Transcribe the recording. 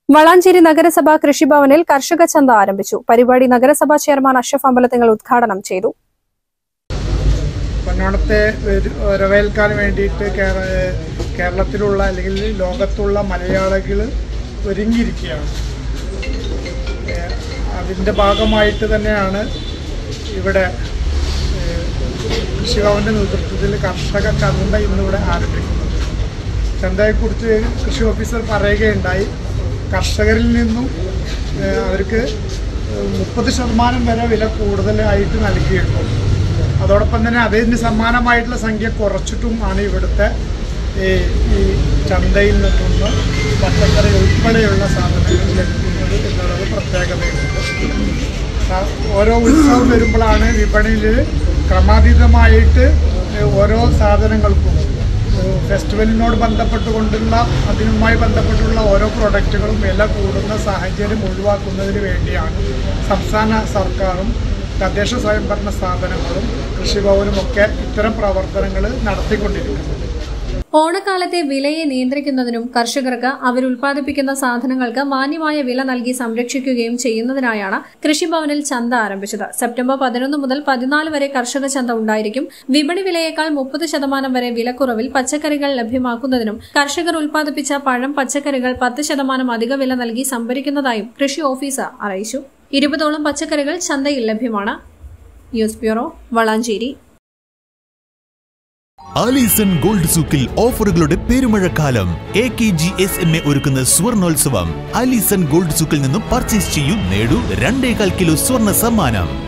വളാഞ്ചേരി നഗരസഭ കൃഷിഭവനിൽ കർഷക ചന്ത ആരംഭിച്ചു പരിപാടി നഗരസഭാ ചെയർമാൻ അഷഫ് അമ്പലത്തിങ്ങൾ ഉദ്ഘാടനം ചെയ്തു പൊന്നോണത്തെ ഒരു- വരവേൽക്കാൻ വേണ്ടിയിട്ട് കേര- കേരളത്തിലുള്ള അല്ലെങ്കിൽ ലോകത്തുള്ള മലയാളികൾ ഒരുങ്ങിയിരിക്കുകയാണ് ഏഹ് അതിൻ്റെ ഭാഗമായിട്ട് തന്നെയാണ് ഇവിടെ ഏഹ് കൃഷിഭവൻ്റെ നേതൃത്വത്തിൽ കർഷക ചന്ത ഇന്നിവിടെ ആരംഭിക്കുന്നത് ചന്തയെക്കുറിച്ച് കൃഷി ഓഫീസർ പറയുകയുണ്ടായി കർഷകരിൽ നിന്നും ഏഹ് അവർക്ക് മുപ്പത് ശതമാനം വരെ വില കൂടുതലായിട്ട് നൽകിയിട്ടുള്ളൂ അതോടൊപ്പം തന്നെ അതിന് സമാനമായിട്ടുള്ള സംഖ്യ കുറച്ചിട്ടും ആണ് ഇവിടുത്തെ ഈ ഈ ചന്തയിൽ നിന്നും പച്ചക്കറി ഉൾപ്പെടെയുള്ള സാധനങ്ങൾ ലഭിക്കുന്നത് എന്നുള്ളത് പ്രത്യേകതയുണ്ട് സ- ഓരോ ഉത്സവം വരുമ്പോഴാണ് വിപണിയിൽ ക്രമാതീതമായിട്ട് ഓരോ സാധനങ്ങൾക്കും ഏഹ് ഫെസ്റ്റിവലിനോട് ബന്ധപ്പെട്ടുകൊണ്ടുള്ള അതിനുമായി ബന്ധപ്പെട്ടുള്ള ഓരോ പ്രൊഡക്റ്റുകളും വില കൂടുന്ന സാഹചര്യം ഒഴിവാക്കുന്നതിന് വേണ്ടിയാണ് സംസ്ഥാന സർക്കാരും തദ്ദേശ സ്വയംഭരണ സ്ഥാപനങ്ങളും കൃഷിഭവനും ഒക്കെ ഇത്തരം പ്രവർത്തനങ്ങൾ നടത്തിക്കൊണ്ടിരിക്കുന്നത് ഓണക്കാലത്തെ വിലയെ നിയന്ത്രിക്കുന്നതിനും കർഷകർക്ക് അവരുൽപ്പാദിപ്പിക്കുന്ന സാധനങ്ങൾക്ക് മാന്യമായ വില നൽകി സംരക്ഷിക്കുകയും ചെയ്യുന്നതിനായാണ് കൃഷിഭവനിൽ ചന്ത ആരംഭിച്ചത് സെപ്റ്റംബർ പതിനൊന്ന് മുതൽ പതിനാല് വരെ കർഷക ചന്ത ഉണ്ടായിരിക്കും വിപണി വിലയേക്കാൾ മുപ്പത് ശതമാനം വരെ വിലക്കുറവിൽ പച്ചക്കറികൾ ലഭ്യമാക്കുന്നതിനും കർഷകർ ഉൽപ്പാദിപ്പിച്ച പഴം പച്ചക്കറികൾ പത്ത് ശതമാനം അധിക വില നൽകി സംഭരിക്കുന്നതായും കൃഷി ഓഫീസർ അറിയിച്ചു ഇരുപതോളം പച്ചക്കറികൾ ചന്തയിൽ ലഭ്യമാണ് news bureau Valanchery Alison gold സൂക്കിൽ ഓഫറുകളുടെ പെരുമഴക്കാലം A K G S M A ഒരുക്കുന്ന സ്വർണോത്സവം ആലീസൺ ഗോൾഡ് സൂക്കിൽ നിന്നും പർച്ചേസ് ചെയ്യൂ നേടൂ രണ്ടേകാൽ കിലോ സ്വർണ്ണ സമ്മാനം